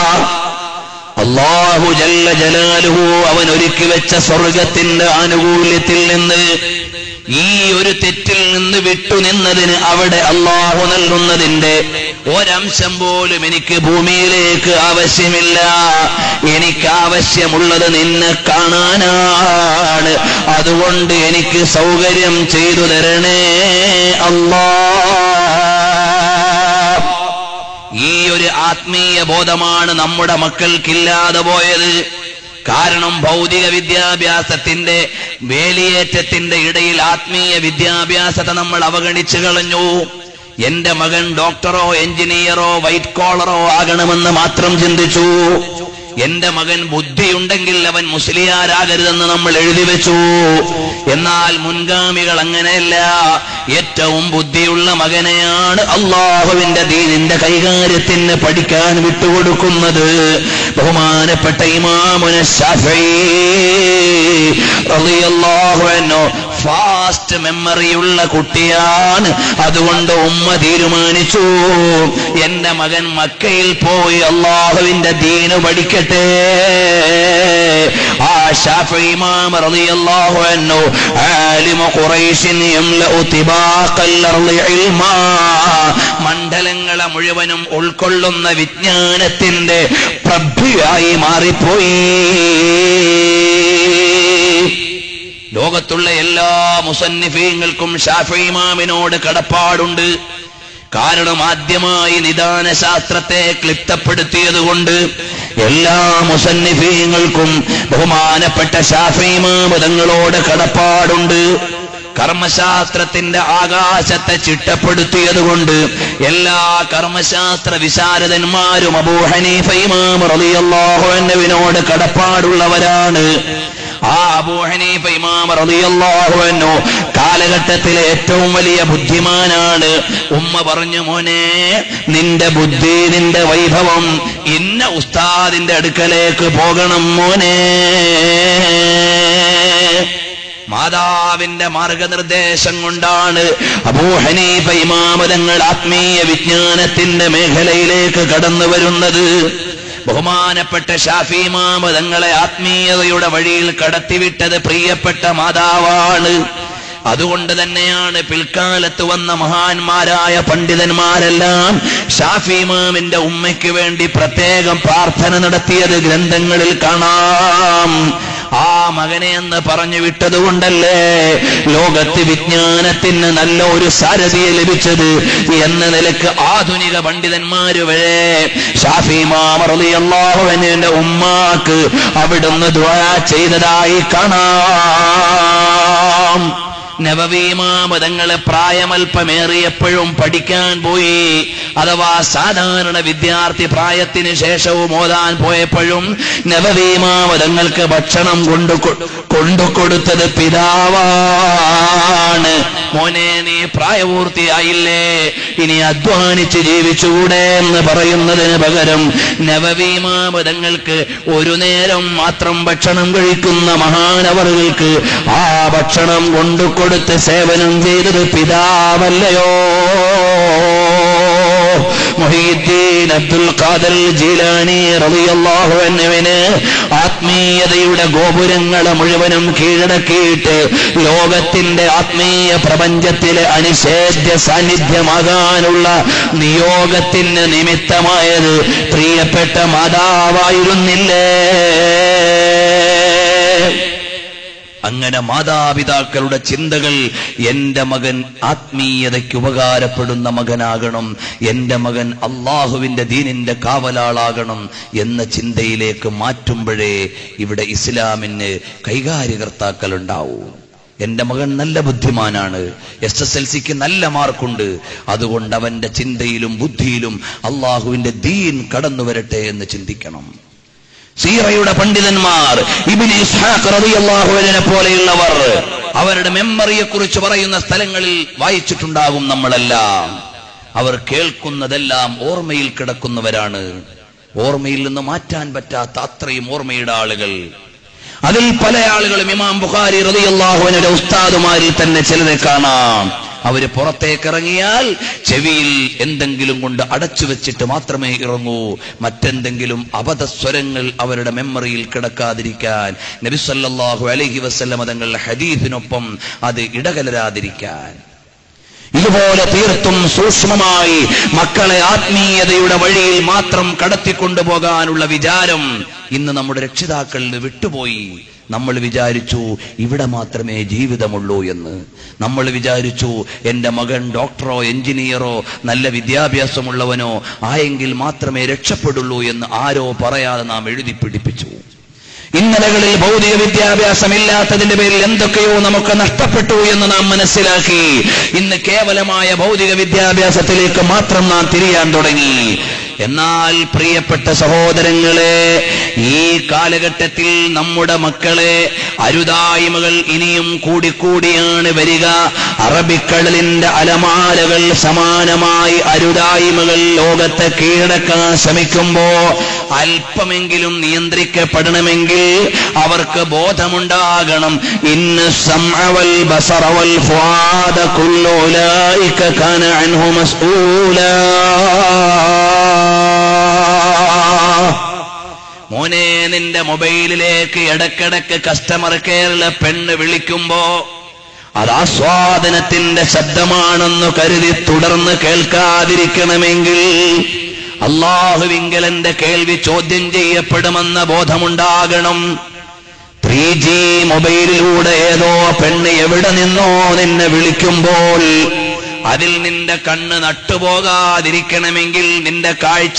അള്ളാഹു ജല്ല ജലാലുഹു അവൻ ഒരുക്കി വെച്ച സ്വർഗത്തിന്റെ ആനുകൂല്യത്തിൽ നിന്ന് ഈ ഒരു തെറ്റിൽ നിന്ന് വിട്ടുനിന്നതിന് അവിടെ അള്ളാഹു നൽകുന്നതിന്റെ ഒരംശം പോലും എനിക്ക് ഭൂമിയിലേക്ക് ആവശ്യമില്ല എനിക്ക് ആവശ്യമുള്ളത് നിന്നെ കാണാനാണ് അതുകൊണ്ട് എനിക്ക് സൗകര്യം ചെയ്തു തരണേ അല്ലാ ഈ ഒരു ആത്മീയ ബോധമാണ് നമ്മുടെ മക്കൾക്കില്ലാതെ പോയത് കാരണം ഭൗതിക വിദ്യാഭ്യാസത്തിന്റെ വേലിയേറ്റത്തിന്റെ ഇടയിൽ ആത്മീയ വിദ്യാഭ്യാസത്തെ നമ്മൾ അവഗണിച്ചു കളഞ്ഞു എന്റെ മകൻ ഡോക്ടറോ എഞ്ചിനീയറോ വൈറ്റ് കോളറോ ആകണമെന്ന് മാത്രം ചിന്തിച്ചു എന്റെ മകൻ ബുദ്ധിയുണ്ടെങ്കിൽ അവൻ മുസ്ലിയാരാകരുതെന്ന് നമ്മൾ എഴുതി വെച്ചു എന്നാൽ മുൻഗാമികൾ അങ്ങനെയല്ല ഏറ്റവും ബുദ്ധിയുള്ള മകനെയാണ് അള്ളാഹുവിന്റെ ദീനിന്റെ കൈകാര്യത്തിന് പഠിക്കാൻ വിട്ടുകൊടുക്കുന്നത് ബഹുമാനപ്പെട്ട ഇമാമുന ഷാഫിഅള്ളാഹു ഫാസ്റ്റ് മെമ്മറിയുള്ള കുട്ടിയാണ് അതുകൊണ്ട് ഉമ്മ തീരുമാനിച്ചു എന്റെ മകൻ മക്കയിൽ പോയി അള്ളാഹുവിന്റെ ദീന് പഠിക്കട്ടെ ആ ഷാഫി ഇമാം റളിയല്ലാഹു അൻഹു ആലിമു ഖുറൈശിൻ യംലഉ തിബാഖൽ അർളി ഇൽമാ മണ്ഡലങ്ങളെ മുഴുവനും ഉൾക്കൊള്ളുന്ന വിജ്ഞാനത്തിന്റെ പ്രഭ്യയായി മാറിപ്പോയി ലോകത്തുള്ള എല്ലാ മുസന്നിഫീങ്ങൾക്കും ഷാഫി ഇമാമിനോട് കടപ്പാടുണ്ട് കാരണം ആദ്യമായി നിദാന ശാസ്ത്രത്തെ ക്ലിപ്തപ്പെടുത്തിയതുകൊണ്ട് എല്ലാ മുസന്നിഫീങ്ങൾക്കും ബഹുമാനപ്പെട്ട ഷാഫി ഇമാം തങ്ങളോട് കടപ്പാടുണ്ട് കർമ്മശാസ്ത്രത്തിന്റെ ആകാശത്തെ ചിട്ടപ്പെടുത്തിയതുകൊണ്ട് എല്ലാ കർമ്മശാസ്ത്ര വിശാരദന്മാരും അബൂ ഹനീഫ ഇമാം റളിയല്ലാഹു അൻഹുവിനോട് കടപ്പാടുള്ളവരാണ് ആ അബൂ ഹനീഫ ഇമാം റളിയല്ലാഹു അൻഹു കാലഘട്ടത്തിലെ ഏറ്റവും വലിയ ബുദ്ധിമാനാണ് ഉമ്മ പറഞ്ഞു മോനെ നിന്റെ ബുദ്ധി നിന്റെ വൈഭവം ഇന്ന ഉസ്താദിന്റെ അടുക്കലേക്ക് പോകണം മോനെ മാതാവിന്റെ മാർഗനിർദ്ദേശം കൊണ്ടാണ് അബൂഹനീഫ ഇമാമതങ്ങൾ ആത്മീയ വിജ്ഞാനത്തിന്റെ മേഖലയിലേക്ക് കടന്നു വരുന്നത് ബഹുമാനപ്പെട്ട ഷാഫി മാമതങ്ങളെ ആത്മീയതയുടെ വഴിയിൽ കടത്തിവിട്ടത് പ്രിയപ്പെട്ട മാതാവാണ് അതുകൊണ്ട് തന്നെയാണ് പിൽക്കാലത്ത് വന്ന മഹാന്മാരായ പണ്ഡിതന്മാരെല്ലാം ഷാഫി ഇമാമിന്റെ ഉമ്മയ്ക്ക് വേണ്ടി പ്രത്യേകം പ്രാർത്ഥന നടത്തിയത് ഗ്രന്ഥങ്ങളിൽ കാണാം ആ മകനെ എന്ന് പറഞ്ഞു വിട്ടതുകൊണ്ടല്ലേ ലോകത്ത് വിജ്ഞാനത്തിന് നല്ല ഒരു സാരഥിയെ ലഭിച്ചത് എന്ന നിലക്ക് ആധുനിക പണ്ഡിതന്മാര് വരെ ഷാഫി മാമറിയാഹുവിന്റെ ഉമ്മാക്ക് അവിടുന്ന് ദ്വാ ചെയ്തതായി കാണാം നവവീമാമതങ്ങളെ പ്രായമൽപ്പമേറിയപ്പോഴും പഠിക്കാൻ പോയി അഥവാ സാധാരണ വിദ്യാർത്ഥി പ്രായത്തിന് ശേഷവും ഓതാൻ പോയപ്പോഴും നവവീമാമതങ്ങൾക്ക് ഭക്ഷണം കൊണ്ടു കൊണ്ടുകൊടുത്തത് പിതാവാണ് മോനെ നീ പ്രായപൂർത്തിയായില്ലേ ഇനി അധ്വാനിച്ച് ജീവിച്ചുകൂടെ എന്ന് പറയുന്നതിന് പകരം നവവീമാമതങ്ങൾക്ക് ഒരു നേരം മാത്രം ഭക്ഷണം കഴിക്കുന്ന മഹാനവറുകൾക്ക് ആ ഭക്ഷണം കൊണ്ടുകൊടുത്ത് സേവനം ചെയ്തത് പിതാവല്ലയോ മൊഹീദ്ദീൻ അബ്ദുൽ ഖാദർ ജീലാനി റളിയല്ലാഹു അൻഹുവിന് ആത്മീയതയുടെ ഗോപുരങ്ങളെ മുഴുവനും കീഴടക്കിയിട്ട് ലോകത്തിന്റെ ആത്മീയ പ്രപഞ്ചത്തിലെ അനിഷേധ്യ സാന്നിധ്യമാകാനുള്ള നിയോഗത്തിന് നിമിത്തമായത് പ്രിയപ്പെട്ട മാതാവായിരുന്നില്ലേ അങ്ങനെ മാതാപിതാക്കളുടെ ചിന്തകൾ എന്റെ മകൻ ആത്മീയതയ്ക്ക് ഉപകാരപ്പെടുന്ന മകനാകണം എന്റെ മകൻ അള്ളാഹുവിന്റെ ദീനിന്റെ കാവലാളാകണം എന്ന ചിന്തയിലേക്ക് മാറ്റുമ്പോഴേ ഇവിടെ ഇസ്ലാമിന് കൈകാര്യകർത്താക്കൾ ഉണ്ടാവൂ എന്റെ മകൻ നല്ല ബുദ്ധിമാനാണ് എസ് എസ് എൽ സിക്ക് നല്ല മാർക്കുണ്ട് അതുകൊണ്ട് അവന്റെ ചിന്തയിലും ബുദ്ധിയിലും അള്ളാഹുവിന്റെ ദീൻ കടന്നു വരട്ടെ എന്ന് ചിന്തിക്കണം സീറയുടെ പണ്ഡിതന്മാർ ഇബിൻ ഇസ്ഹാഖ് റളിയല്ലാഹുവിനെ പോലെയുള്ളവർ അവരുടെ മെമ്മറിയെ കുറിച്ച് പറയുന്ന സ്ഥലങ്ങളിൽ വായിച്ചിട്ടുണ്ടാകും നമ്മളെല്ലാം അവർ കേൾക്കുന്നതെല്ലാം ഓർമ്മയിൽ കിടക്കുന്നവരാണ് ഓർമ്മയിൽ നിന്ന് മാറ്റാൻ പറ്റാത്ത അത്രയും ഓർമ്മയുടെ ആളുകൾ അതിൽ പല ആളുകളും ഇമാം ബുഖാരി റളിയല്ലാഹുവിന്റെ ഉസ്താദുമാരിൽ തന്നെ ചിലരെ കാണാം അവര് പുറത്തേക്ക് ഇറങ്ങിയാൽ ചെവിയിൽ എന്തെങ്കിലും കൊണ്ട് അടച്ചു വെച്ചിട്ട് മാത്രമേ ഇറങ്ങൂ മറ്റെന്തെങ്കിലും അബദ്ധസ്വരങ്ങൾ അവരുടെ മെമ്മറിയിൽ കിടക്കാതിരിക്കാൻ നബിസല്ലാഹു അലഹി വസ്ല്ലം തങ്ങളുടെ ഹദീഫിനൊപ്പം അത് ഇടകലരാതിരിക്കാൻ ഇതുപോലെ തീർത്തും സൂക്ഷ്മമായി മക്കളെ ആത്മീയതയുടെ വഴിയിൽ മാത്രം കടത്തിക്കൊണ്ടുപോകാനുള്ള വിചാരം ഇന്ന് നമ്മുടെ രക്ഷിതാക്കളിൽ വിട്ടുപോയി നമ്മൾ വിചാരിച്ചു ഇവിടെ മാത്രമേ ജീവിതമുള്ളൂ എന്ന് നമ്മൾ വിചാരിച്ചു എന്റെ മകൻ ഡോക്ടറോ എഞ്ചിനീയറോ നല്ല വിദ്യാഭ്യാസമുള്ളവനോ ആയെങ്കിൽ മാത്രമേ രക്ഷപ്പെടുള്ളൂ എന്ന് ആരോ പറയാതെ നാം എഴുതി പിടിപ്പിച്ചു ഇന്നലകളിൽ ഭൗതിക വിദ്യാഭ്യാസമില്ലാത്തതിന്റെ പേരിൽ എന്തൊക്കെയോ നമുക്ക് നഷ്ടപ്പെട്ടു എന്ന് നാം മനസ്സിലാക്കി ഇന്ന് കേവലമായ ഭൗതിക വിദ്യാഭ്യാസത്തിലേക്ക് മാത്രം നാം തിരിയാൻ തുടങ്ങി എന്നാൽ പ്രിയപ്പെട്ട സഹോദരങ്ങളെ ഈ കാലഘട്ടത്തിൽ നമ്മുടെ മക്കളെ അരുതായ്മകൾ ഇനിയും കൂടിക്കൂടിയാണ് വരിക അറബിക്കടലിന്റെ അലമാലകൾ സമാനമായി അരുതായ്മകൾ ലോകത്തെ കീഴടക്കാൻ ശ്രമിക്കുമ്പോ അല്പമെങ്കിലും നിയന്ത്രിക്കപ്പെടണമെങ്കിൽ അവർക്ക് ബോധമുണ്ടാകണം ഇന്ന് സംഅവൽ ബസറവൽ ഫുആദ കുല്ലു ഉലൈക കാന അൻഹു മസ്ഊലാ മോനെ നിന്റെ മൊബൈലിലേക്ക് ഇടക്കിടക്ക് കസ്റ്റമർ കെയറിലെ പെണ്ണ് വിളിക്കുമ്പോ അത് ആസ്വാദനത്തിന്റെ ശബ്ദമാണെന്ന് കരുതി തുടർന്ന് കേൾക്കാതിരിക്കണമെങ്കിൽ അള്ളാഹുവിങ്കലന്റെ കേൾവി ചോദ്യം ചെയ്യപ്പെടുമെന്ന ബോധമുണ്ടാകണം ത്രീ ജി മൊബൈലിലൂടെ ഏതോ പെണ്ണ് എവിടെ നിന്നോ നിന്നെ വിളിക്കുമ്പോൾ അതിൽ നിന്റെ കണ്ണ് നട്ടുപോകാതിരിക്കണമെങ്കിൽ നിന്റെ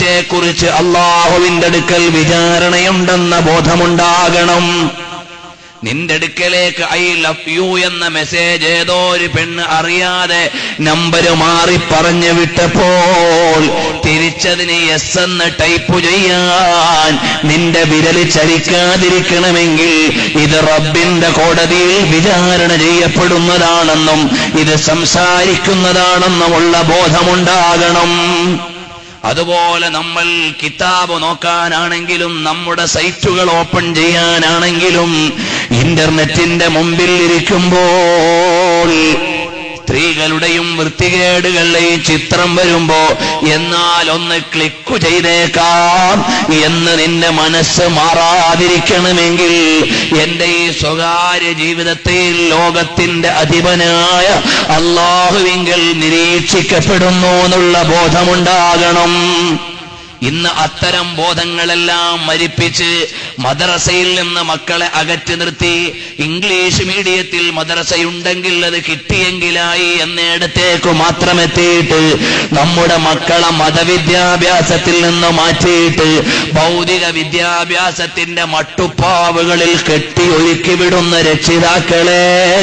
കാഴ്ചയെക്കുറിച്ച് അള്ളാഹുവിന്റെ അടുക്കൽ വിചാരണയുണ്ടെന്ന ബോധമുണ്ടാകണം നിന്റെ അടുക്കലേക്ക് ഐ ലവ് യു എന്ന മെസ്സേജ് ഏതോ ഒരു പെണ്ണ് അറിയാതെ നമ്പർ മാറി പറഞ്ഞു വിട്ടപ്പോൾ തിരിച്ചതിന് എസ് എന്ന് ടൈപ്പ് ചെയ്യാൻ നിന്റെ വിരൽ ചലിക്കാതിരിക്കണമെങ്കിൽ ഇത് റബ്ബിന്റെ കോടതിയിൽ വിചാരണ ചെയ്യപ്പെടുന്നതാണെന്നും ഇത് സംസാരിക്കുന്നതാണെന്നുമുള്ള ബോധമുണ്ടാകണം അതുപോലെ നമ്മൾ കിതാബ് നോക്കാനാണെങ്കിലും നമ്മുടെ സൈറ്റുകൾ ഓപ്പൺ ചെയ്യാനാണെങ്കിലും ഇന്റർനെറ്റിന്റെ മുമ്പിൽ ഇരിക്കുമ്പോൾ സ്ത്രീകളുടെയും വൃത്തികേടുകളുടെയും ചിത്രം വരുമ്പോ എന്നാൽ ഒന്ന് ക്ലിക്ക് ചെയ്തേക്കാം എന്ന് നിന്റെ മനസ്സ് മാറാതിരിക്കണമെങ്കിൽ എന്റെ ഈ സ്വകാര്യ ജീവിതത്തിൽ ലോകത്തിന്റെ അധിപനായ അള്ളാഹുവിങ്കൽ നിരീക്ഷിക്കപ്പെടുന്നു എന്നുള്ള ബോധമുണ്ടാകണം ഇന്ന് അത്തരം ബോധങ്ങളെല്ലാം മരിപ്പിച്ച് മദ്രസയിൽ നിന്ന് മക്കളെ അകറ്റി നിർത്തി ഇംഗ്ലീഷ് മീഡിയത്തിൽ മദ്രസയുണ്ടെങ്കിൽ അത് കിട്ടിയെങ്കിലായി എന്നിടത്തേക്ക് മാത്രം എത്തിയിട്ട് നമ്മുടെ മക്കളെ മതവിദ്യാഭ്യാസത്തിൽ നിന്ന് മാറ്റിയിട്ട് ഭൗതിക വിദ്യാഭ്യാസത്തിന്റെ മട്ടുപ്പാവുകളിൽ കെട്ടി ഒരുക്കി വിടുന്ന രക്ഷിതാക്കളെ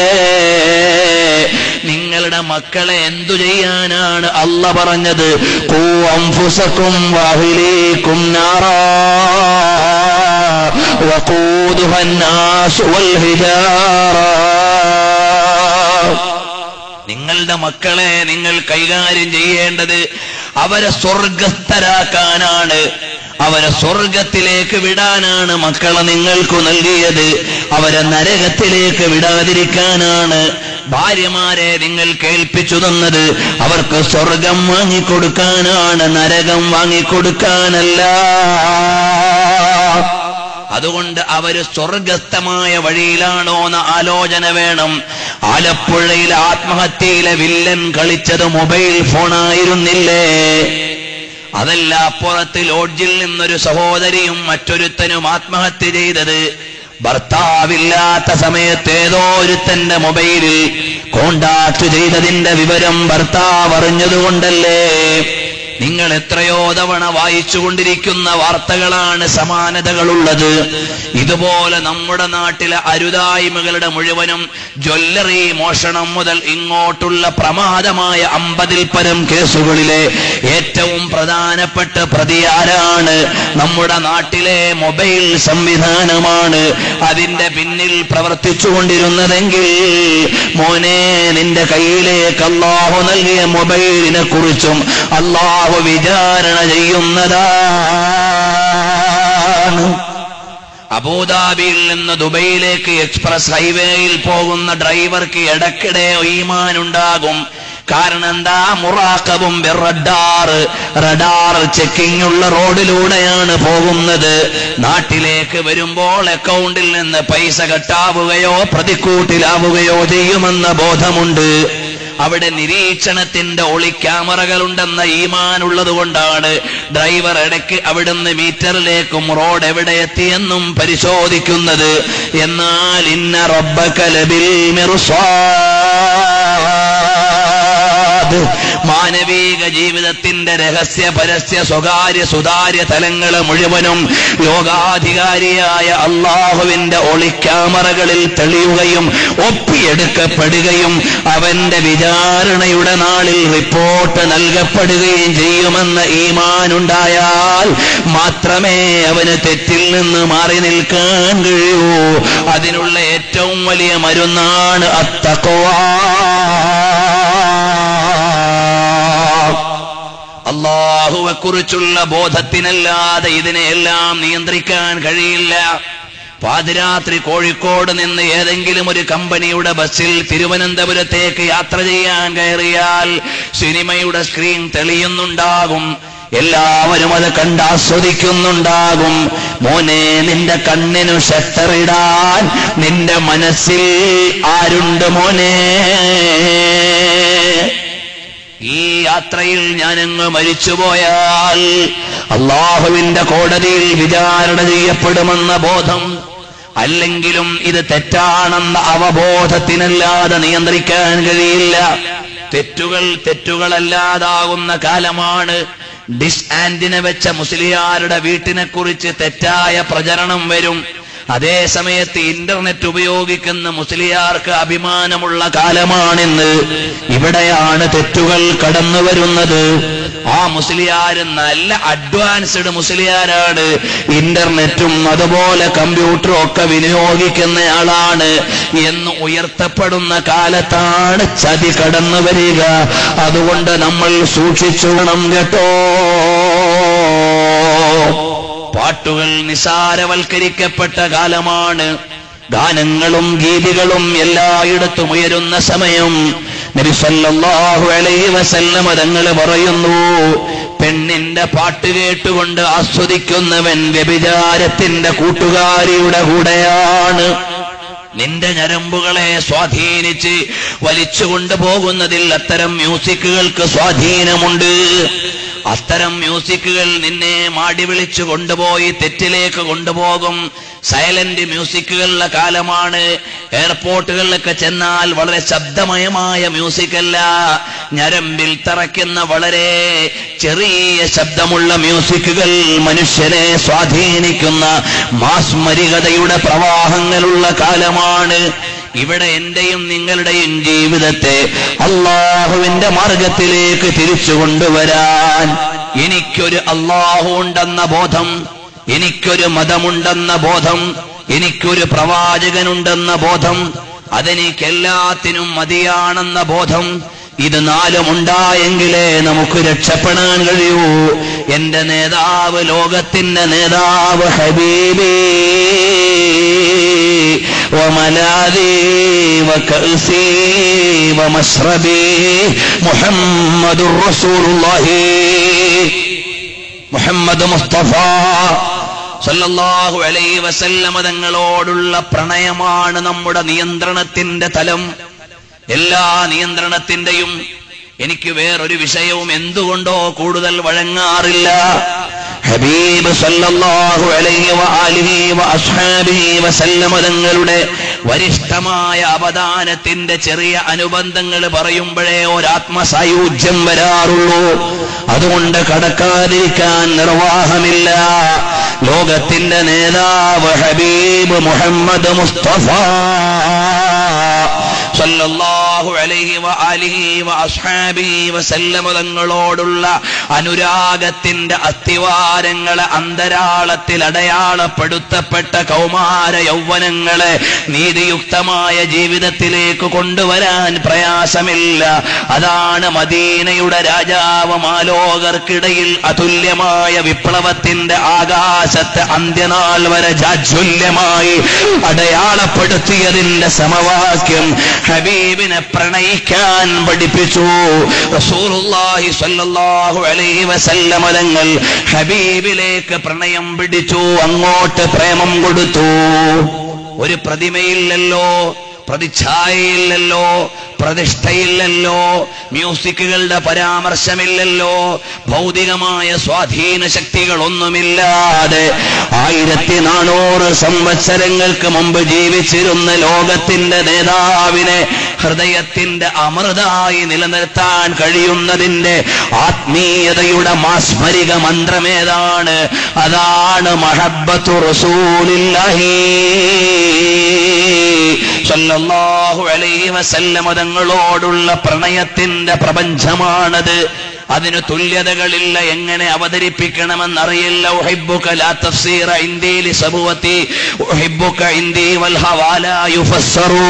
നിങ്ങളുടെ മക്കളെ എന്തു ചെയ്യാനാണ് അല്ല പറഞ്ഞത് കൂ അംഫുസക്കും വാഹിലേക്കും നാറാ وقودها الناس والهجارة നിങ്ങളുടെ മക്കളെ നിങ്ങൾ കൈകാര്യം ചെയ്യേണ്ടത് അവരെ സ്വർഗസ്ഥരാക്കാനാണ് അവരെ സ്വർഗത്തിലേക്ക് വിടാനാണ് മക്കളെ നിങ്ങൾക്ക് നൽകിയത് അവരെ നരകത്തിലേക്ക് വിടാതിരിക്കാനാണ് ഭാര്യമാരെ നിങ്ങൾ കേൾപ്പിച്ചു തന്നത് അവർക്ക് സ്വർഗം വാങ്ങിക്കൊടുക്കാനാണ് നരകം വാങ്ങിക്കൊടുക്കാനല്ല അതുകൊണ്ട് അവര് സ്വർഗസ്ഥമായ വഴിയിലാണോ എന്ന ആലോചന വേണം ആലപ്പുഴയിലെ ആത്മഹത്യയിലെ വില്ലൻ കളിച്ചത് മൊബൈൽ ഫോണായിരുന്നില്ലേ അതല്ല അപ്പുറത്ത് ലോഡ്ജിൽ നിന്നൊരു സഹോദരിയും മറ്റൊരുത്തനും ആത്മഹത്യ ചെയ്തത് ഭർത്താവില്ലാത്ത സമയത്ത് ഏതോ ഒരുത്തന്റെ മൊബൈലിൽ കോണ്ടാക്ട് ചെയ്തതിന്റെ വിവരം ഭർത്താവ് അറിഞ്ഞതുകൊണ്ടല്ലേ നിങ്ങൾ എത്രയോ തവണ വായിച്ചുകൊണ്ടിരിക്കുന്ന വാർത്തകളാണ് സമാനതകളുള്ളത് ഇതുപോലെ നമ്മുടെ നാട്ടിലെ അരുതായ്മകളുടെ മുഴുവനും ജ്വല്ലറി മോഷണം മുതൽ ഇങ്ങോട്ടുള്ള പ്രമാദമായ അമ്പതിൽ പരം കേസുകളിലെ ഏറ്റവും പ്രധാനപ്പെട്ട പ്രതി ആരാണ് നമ്മുടെ നാട്ടിലെ മൊബൈൽ സംവിധാനമാണ് അതിന്റെ പിന്നിൽ പ്രവർത്തിച്ചുകൊണ്ടിരുന്നതെങ്കിൽ മോനെ നിന്റെ കയ്യിലേക്ക് അള്ളാഹു നൽകിയ മൊബൈലിനെ കുറിച്ചും അള്ളാഹു വിചാരണ ചെയ്യുന്നതാണ് അബൂദാബിയിൽ നിന്ന് ദുബൈയിലേക്ക് എക്സ്പ്രസ് ഹൈവേയിൽ പോകുന്ന ഡ്രൈവർക്ക് ഇടയ്ക്കിടെ ഈമാനുണ്ടാകും കാരണം എന്താ മുറാക്കബും റഡാർ റഡാർ ചെക്കിംഗ് ഉള്ള റോഡിലൂടെയാണ് പോകുന്നത് നാട്ടിലേക്ക് വരുമ്പോൾ അക്കൗണ്ടിൽ നിന്ന് പൈസ കട്ടാവുകയോ പ്രതിക്കൂട്ടിലാവുകയോ ചെയ്യുമെന്ന ബോധമുണ്ട് അവിടെ നിരീക്ഷണത്തിന്റെ ഒളിക്യാമറകളുണ്ടെന്ന ഈമാൻ ഉള്ളതുകൊണ്ടാണ് ഡ്രൈവർ ഇടയ്ക്ക് അവിടുന്ന് മീറ്ററിലേക്കും റോഡ് എവിടെ എത്തിയെന്നും പരിശോധിക്കുന്നത് എന്നാൽ ഇന്ന റബ്ബക്കലബിൽ മാനവിക ജീവിതത്തിന്റെ രഹസ്യ പരസ്യ സ്വകാര്യ സുതാര്യ തലങ്ങളെ മുഴുവനും ലോകാധികാരിയായ അള്ളാഹുവിന്റെ ഒളിക്യാമറകളിൽ തെളിയുകയും ഒപ്പിയെടുക്കപ്പെടുകയും അവന്റെ വിചാരണയുടെ നാളിൽ റിപ്പോർട്ട് നൽകപ്പെടുകയും ചെയ്യുമെന്ന ഈമാനുണ്ടായാൽ മാത്രമേ അവന് തെറ്റിൽ നിന്ന് മാറി നിൽക്കാൻ കഴിയൂ അതിനുള്ള ഏറ്റവും വലിയ മരുന്നാണ് അള്ളാഹുവെ കുറിച്ചുള്ള ബോധത്തിനല്ലാതെ ഇതിനെയെല്ലാം നിയന്ത്രിക്കാൻ കഴിയില്ല പാതിരാത്രി കോഴിക്കോട് നിന്ന് ഏതെങ്കിലും ഒരു കമ്പനിയുടെ ബസ്സിൽ തിരുവനന്തപുരത്തേക്ക് യാത്ര ചെയ്യാൻ കയറിയാൽ സിനിമയുടെ സ്ക്രീൻ തെളിയുന്നുണ്ടാകും എല്ലാവരും അത് കണ്ടാസ്വദിക്കുന്നുണ്ടാകും മോനെ നിന്റെ കണ്ണിനു ഷട്ടറിടാൻ നിന്റെ മനസ്സിൽ ആരുണ്ട് മോനെ ഈ യാത്രയിൽ ഞാനങ്ങ് മരിച്ചുപോയാൽ അള്ളാഹുവിന്റെ കോടതിയിൽ വിചാരണ ചെയ്യപ്പെടുമെന്ന ബോധം അല്ലെങ്കിലും ഇത് തെറ്റാണെന്ന അവബോധത്തിനല്ലാതെ നിയന്ത്രിക്കാൻ കഴിയില്ല തെറ്റുകൾ തെറ്റുകളല്ലാതാകുന്ന കാലമാണ് ഡിസ് ആന്റിനെ വെച്ച മുസ്ലിയാരുടെ വീട്ടിനെ കുറിച്ച് തെറ്റായ പ്രചരണം വരും അതേ സമയത്ത് ഇന്റർനെറ്റ് ഉപയോഗിക്കുന്ന മുസ്ലിയാർക്ക് അഭിമാനമുള്ള കാലമാണെന്ന് ഇവിടെയാണ് തെറ്റുകൾ കടന്നു വരുന്നത് ആ മുസ്ലിയാർ നല്ല അഡ്വാൻസ്ഡ് മുസ്ലിയാരാണ് ഇന്റർനെറ്റും അതുപോലെ കമ്പ്യൂട്ടറും ഒക്കെ വിനിയോഗിക്കുന്നയാളാണ് എന്ന് ഉയർത്തപ്പെടുന്ന കാലത്താണ് ചതി കടന്നു വരിക അതുകൊണ്ട് നമ്മൾ സൂക്ഷിച്ചു വേണം കേട്ടോ പാട്ടുകൾ നിസാരവൽക്കരിക്കപ്പെട്ട കാലമാണ് ഗാനങ്ങളും ഗീതികളും എല്ലായിടത്തും ഉയരുന്ന സമയം നബി സല്ലല്ലാഹു അലൈഹി വസല്ലമ തങ്ങൾ പറയുന്നു പെണ്ണിന്റെ പാട്ട് കേട്ടുകൊണ്ട് ആസ്വദിക്കുന്നവൻ വ്യഭിചാരത്തിന്റെ കൂട്ടുകാരിയുടെ കൂടെയാണ് നിന്റെ ഞരമ്പുകളെ സ്വാധീനിച്ച് വലിച്ചു കൊണ്ടുപോകുന്നതിൽ അത്തരം മ്യൂസിക്കുകൾക്ക് സ്വാധീനമുണ്ട് അത്തരം മ്യൂസിക്കുകൾ നിന്നെ മാടി വിളിച്ചു കൊണ്ടുപോയി തെറ്റിലേക്ക് കൊണ്ടുപോകും സൈലന്റ് മ്യൂസിക്കുകളുടെ കാലമാണ് എയർപോർട്ടുകളിലൊക്കെ ചെന്നാൽ വളരെ ശബ്ദമയമായ മ്യൂസിക്കല്ല ഞരമ്പിൽ തറയ്ക്കുന്ന വളരെ ചെറിയ ശബ്ദമുള്ള മ്യൂസിക്കുകൾ മനുഷ്യനെ സ്വാധീനിക്കുന്ന മാസ്മരികതയുടെ പ്രവാഹങ്ങളുള്ള കാലമാണ് ഇവിടെ എന്റെയും നിങ്ങളുടെയും ജീവിതത്തെ അള്ളാഹുവിന്റെ മാർഗത്തിലേക്ക് തിരിച്ചു കൊണ്ടുവരാൻ എനിക്കൊരു അള്ളാഹു ഉണ്ടെന്ന ബോധം എനിക്കൊരു മതമുണ്ടെന്ന ബോധം എനിക്കൊരു പ്രവാചകനുണ്ടെന്ന ബോധം അതെനിക്കെല്ലാത്തിനും മതിയാണെന്ന ബോധം ഇത് നാലും ഉണ്ടായെങ്കിലേ നമുക്ക് രക്ഷപ്പെടാൻ കഴിയൂ എന്റെ നേതാവ് ലോകത്തിന്റെ നേതാവ് ഹബീബി وملاذي وكأسي ومشربي محمد رسول الله മുഹമ്മദ് മുസ്തഫ സല്ലല്ലാഹു അലൈഹി വസല്ലമ തങ്ങളോടുള്ള പ്രണയമാണ് നമ്മുടെ നിയന്ത്രണത്തിന്റെ തലം എല്ലാ നിയന്ത്രണത്തിന്റെയും എനിക്ക് വേറൊരു വിഷയവും എന്തുകൊണ്ടോ കൂടുതൽ വഴങ്ങാറില്ല ഹബീബ് സല്ലല്ലാഹു അലൈഹി വആലിഹി വഅസ്ഹാബിഹി വസല്ലമ തങ്ങളുടെ വരിഷ്ഠമായ അവദാനത്തിന്റെ ചെറിയ അനുബന്ധങ്ങൾ പറയുമ്പോഴേ ഒരാത്മസായുജ്യം വരാറുള്ളൂ അതുകൊണ്ട് കടക്കാതിരിക്കാൻ നിർവാഹമില്ല ലോകത്തിന്റെ നേതാവ് ഹബീബ് മുഹമ്മദ് മുസ്തഫ സല്ലല്ലാഹു അലൈഹി വആലിഹി വഅസ്ഹാബിഹി വസല്ലമ തങ്ങളോടുള്ള അനുരാഗത്തിന്റെ അസ്ഥിവാരങ്ങളെ അന്തരാളത്തിൽ അടയാളപ്പെടുത്തപ്പെട്ട കൗമാര യൗവനങ്ങളെ നീതിയുക്തമായ ജീവിതത്തിലേക്ക് കൊണ്ടുവരാൻ പ്രയാസമില്ല അതാണ് മദീനയുടെ രാജാവ് മാലോകർക്കിടയിൽ അതുല്യമായ വിപ്ലവത്തിന്റെ ആകാശത്തെ അന്ത്യനാൾ വരെ ജാജ്വല്യമായി അടയാളപ്പെടുത്തിയതിന്റെ സമവാക്യം ഹബീബിനെ പ്രണയിക്കാൻ പഠിപ്പിച്ചു റസൂലുള്ളാഹി സ്വല്ലല്ലാഹു അലൈഹി വസല്ലമ തങ്ങൾ ഹബീബിലേക്ക് പ്രണയം പിടിച്ചു അങ്ങോട്ട് പ്രേമം കൊടുത്തു ഒരു പ്രതിമയില്ലല്ലോ പ്രതിച്ഛായയില്ലല്ലോ പ്രതിഷ്ഠയില്ലല്ലോ മ്യൂസിക്കുകളുടെ പരാമർശമില്ലല്ലോ ഭൗതികമായ സ്വാധീന ശക്തികളൊന്നുമില്ലാതെ ആയിരത്തി നാനൂറ് സംവത്സരങ്ങൾക്ക് മുമ്പ് ജീവിച്ചിരുന്ന ലോകത്തിന്റെ നേതാവിനെ ഹൃദയത്തിന്റെ അമൃതായി നിലനിർത്താൻ കഴിയുന്നതിന്റെ ആത്മീയതയുടെ മാസ്മരിക മന്ത്രമേതാണ് അതാണ് മഹബത്തു റസൂലില്ലാഹി സല്ലല്ലാഹു അലൈഹി വസല്ലമ തങ്ങളോടുള്ള പ്രണയത്തിന്റെ പ്രപഞ്ചമാണത് അതിന് തുല്യതകളില്ല എങ്ങനെ അവതരിപ്പിക്കണമെന്നറിയില്ല ഉഹിബ്ബുക ലാ തഫ്സീറ ഇന്ദി ലിസബുവതി ഉഹിബ്ബുക ഇന്ദി വൽ ഹവാല യുഫസ്സറൂ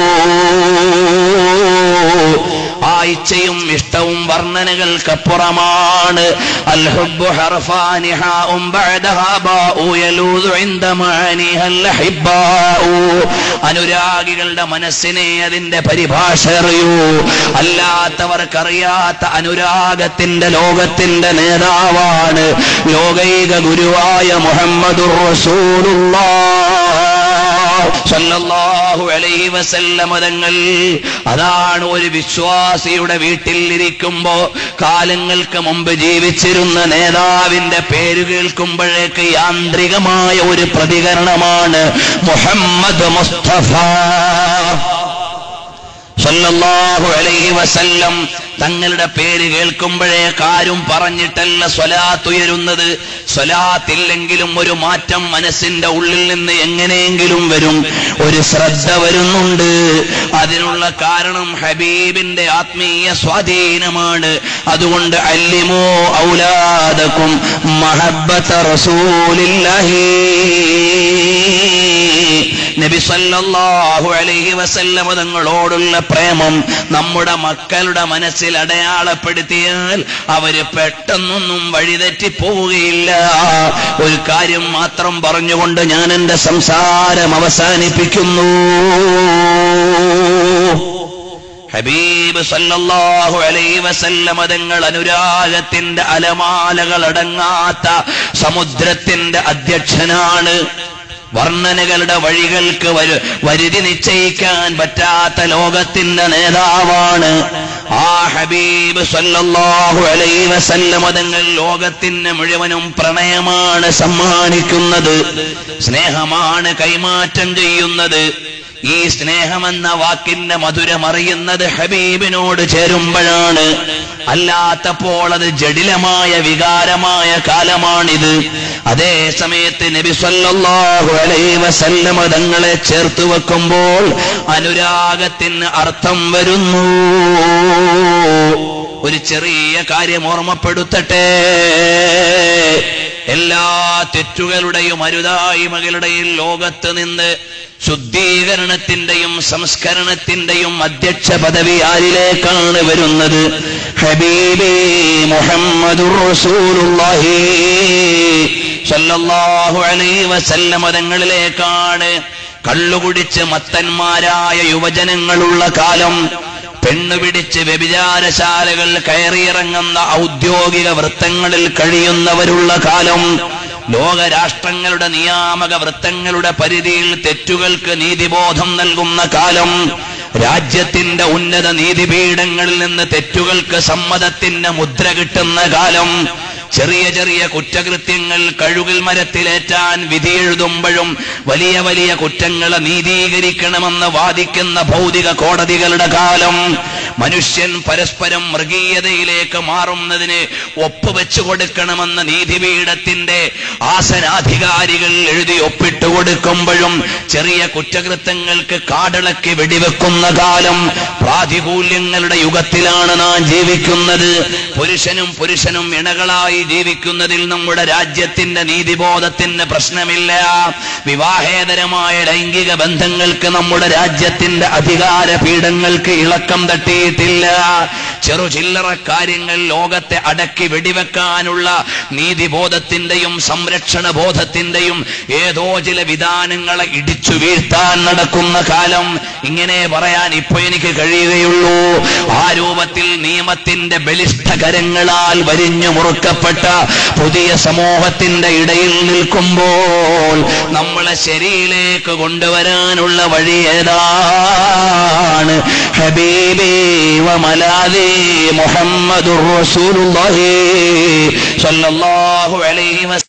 ആ ഇച്ഛയും ഇഷ്ടവും വർണ്ണനകൾക്കപ്പുറമാണ് അൽ ഹുബ്ബു ഹർഫാനി ഹാഉം ബഅദഹാ ബാഉ യലൂദു ഇൻദ മഅനിഹ അൽ അഹിബ്ബാഉ അനുരാഗികളുടെ മനസ്സിനെ അതിന്റെ പരിഭാഷ അറിയൂ അല്ലാത്തവർക്കറിയാത്ത അനുരാഗത്തിന്റെ ലോകത്തിന്റെ നേതാവാണ് ലോകൈക ഗുരുവായ മുഹമ്മദുർ റസൂലുള്ളാഹ് സല്ലല്ലാഹു അലൈഹി വസല്ലമ തങ്ങൾ അതാണ് ഒരു വിശ്വാസിയുടെ വീട്ടിൽ ഇരിക്കുമ്പോ കാലങ്ങൾക്ക് മുമ്പ് ജീവിച്ചിരുന്ന നേതാവിന്റെ പേര് കേൾക്കുമ്പോഴേക്ക് യാന്ത്രികമായ ഒരു പ്രതികരണമാണ് മുഹമ്മദ് മുസ്തഫ സല്ലല്ലാഹു അലൈഹി വസല്ലം തങ്ങളുടെ പേര് കേൾക്കുമ്പോഴേ കാരും പറഞ്ഞിട്ടല്ല സ്വലാത്ത് ഉയരുന്നത് സ്വലാത്തില്ലെങ്കിലും ഒരു മാറ്റം മനസ്സിന്റെ ഉള്ളിൽ നിന്ന് എങ്ങനെയെങ്കിലും വരും ഒരു ശ്രദ്ധ വരുന്നുണ്ട് അതിനുള്ള കാരണം ഹബീബിന്റെ ആത്മീയ സ്വാധീനമാണ് അതുകൊണ്ട് അല്ലിമോ ഔലാദക്കും മഹബത്ത റസൂലില്ലാഹി നബി സല്ലല്ലാഹു അലൈഹി വസല്ലമ തങ്ങളോടുള്ള പ്രേമം നമ്മുടെ മക്കളുടെ മനസ്സിൽ അടയാളപ്പെടുത്തിയാൽ അവര് പെട്ടെന്നൊന്നും വഴിതെറ്റി പോവുകയില്ല ഒരു കാര്യം മാത്രം പറഞ്ഞുകൊണ്ട് ഞാൻ എന്റെ സംസാരം അവസാനിപ്പിക്കുന്നു ഹബീബ് സല്ലല്ലാഹു അലൈഹി വസല്ലമ തങ്ങൾ അനുരാഗത്തിന്റെ അലമാലകൾ അടങ്ങാത്ത സമുദ്രത്തിന്റെ അധ്യക്ഷനാണ് വർണ്ണനകളുടെ വഴികൾക്ക് വരു വരുതി നിശ്ചയിക്കാൻ പറ്റാത്ത ലോകത്തിന്റെ നേതാവാണ് ആ ഹബീബ് സല്ലല്ലാഹു അലൈഹി വസല്ലമ തങ്ങൾ ലോകത്തിന് മുഴുവനും പ്രണയമാണ് സമ്മാനിക്കുന്നത് സ്നേഹമാണ് കൈമാറ്റം ചെയ്യുന്നത് ഈ സ്നേഹമെന്ന വാക്കിന്റെ മധുരമറിയുന്നത് ഹബീബിനോട് ചേരുമ്പോഴാണ് അല്ലാത്തപ്പോൾ അത് ജടിലമായ വികാരമായ കാലമാണിത് അതേ സമയത്ത് നബി സല്ലല്ലാഹു അലൈഹി വസല്ലമ തങ്ങളെ ചേർത്ത് വെക്കുമ്പോൾ അനുരാഗത്തിന് അർത്ഥം വരുന്നു ഒരു ചെറിയ കാര്യം ഓർമ്മപ്പെടുത്തട്ടെ എല്ലാ തെറ്റുകളുടെയും അരുതായ്മകളുടെയും ലോകത്ത് നിന്ന് ശുദ്ധീകരണത്തിന്റെയും സംസ്കരണത്തിന്റെയും അധ്യക്ഷ പദവി ആരിലേക്കാണ് വരുന്നത് ഹബീബി മുഹമ്മദുർ റസൂലുള്ളാഹി സല്ലല്ലാഹു അലൈഹി വസല്ലമ തങ്ങളിലേക്കാണ് കള്ളുകുടിച്ച് മത്തന്മാരായ യുവജനങ്ങളുള്ള കാലം പെണ്ണുപിടിച്ച് വ്യഭിചാരശാലകൾ കയറിയിറങ്ങുന്ന ഔദ്യോഗിക വൃത്തങ്ങളിൽ കഴിയുന്നവരുള്ള കാലം ലോകരാഷ്ട്രങ്ങളുടെ നിയാമക വൃത്തങ്ങളുടെ പരിധിയിൽ തെറ്റുകൾക്ക് നീതിബോധം നൽകുന്ന കാലം രാജ്യത്തിന്റെ ഉന്നത നീതിപീഠങ്ങളിൽ നിന്ന് തെറ്റുകൾക്ക് സമ്മതത്തിന്റെ മുദ്ര കിട്ടുന്ന കാലം ചെറിയ ചെറിയ കുറ്റകൃത്യങ്ങൾ കഴുകിൽ മരത്തിലേറ്റാൻ വിധിയെഴുതുമ്പോഴും വലിയ വലിയ കുറ്റങ്ങളെ നീതീകരിക്കണമെന്ന് വാദിക്കുന്ന ഭൗതിക കോടതികളുടെ കാലം മനുഷ്യൻ പരസ്പരം മൃഗീയതയിലേക്ക് മാറുന്നതിന് ഒപ്പുവെച്ചു കൊടുക്കണമെന്ന നീതിപീഠത്തിന്റെ ആസനാധികാരികൾ എഴുതി ഒപ്പിട്ട് കൊടുക്കുമ്പോഴും ചെറിയ കുറ്റകൃത്യങ്ങൾക്ക് കാടിളക്കി വെടിവെക്കുന്ന കാലം പ്രാതികൂല്യങ്ങളുടെ യുഗത്തിലാണ് നാം ജീവിക്കുന്നത് പുരുഷനും പുരുഷനും ഇണകളായി ജീവിക്കുന്നതിൽ നമ്മുടെ രാജ്യത്തിന്റെ നീതിബോധത്തിന് പ്രശ്നമില്ല വിവാഹേതരമായ ലൈംഗിക ബന്ധങ്ങൾക്ക് നമ്മുടെ രാജ്യത്തിന്റെ അധികാര പീഠങ്ങൾക്ക് ഇളക്കം തട്ടിയിട്ടില്ല ചെറു ചില്ലറ കാര്യങ്ങൾ ലോകത്തെ അടക്കി വെടിവെക്കാനുള്ള നീതിബോധത്തിന്റെയും സംരക്ഷണ ബോധത്തിന്റെയും ഏതോ ചില വിധാനങ്ങളെ ഇടിച്ചു വീഴ്ത്താൻ നടക്കുന്ന കാലം ഇങ്ങനെ പറയാൻ ഇപ്പൊ എനിക്ക് കഴിയുകയുള്ളൂ ആ രൂപത്തിൽ നിയമത്തിന്റെ ബലിഷ്ഠകരങ്ങളാൽ വരിഞ്ഞു മുറുക്കപ്പെട്ട പുതിയ സമൂഹത്തിന്റെ ഇടയിൽ നിൽക്കുമ്പോൾ നമ്മളെ ശരിയിലേക്ക് കൊണ്ടുവരാനുള്ള വഴി ഏതാണ് ഹബീബി വമലാദി മുഹമ്മദുർ റസൂലുള്ളാഹി സ്വല്ലല്ലാഹു അലൈഹി വസല്ലം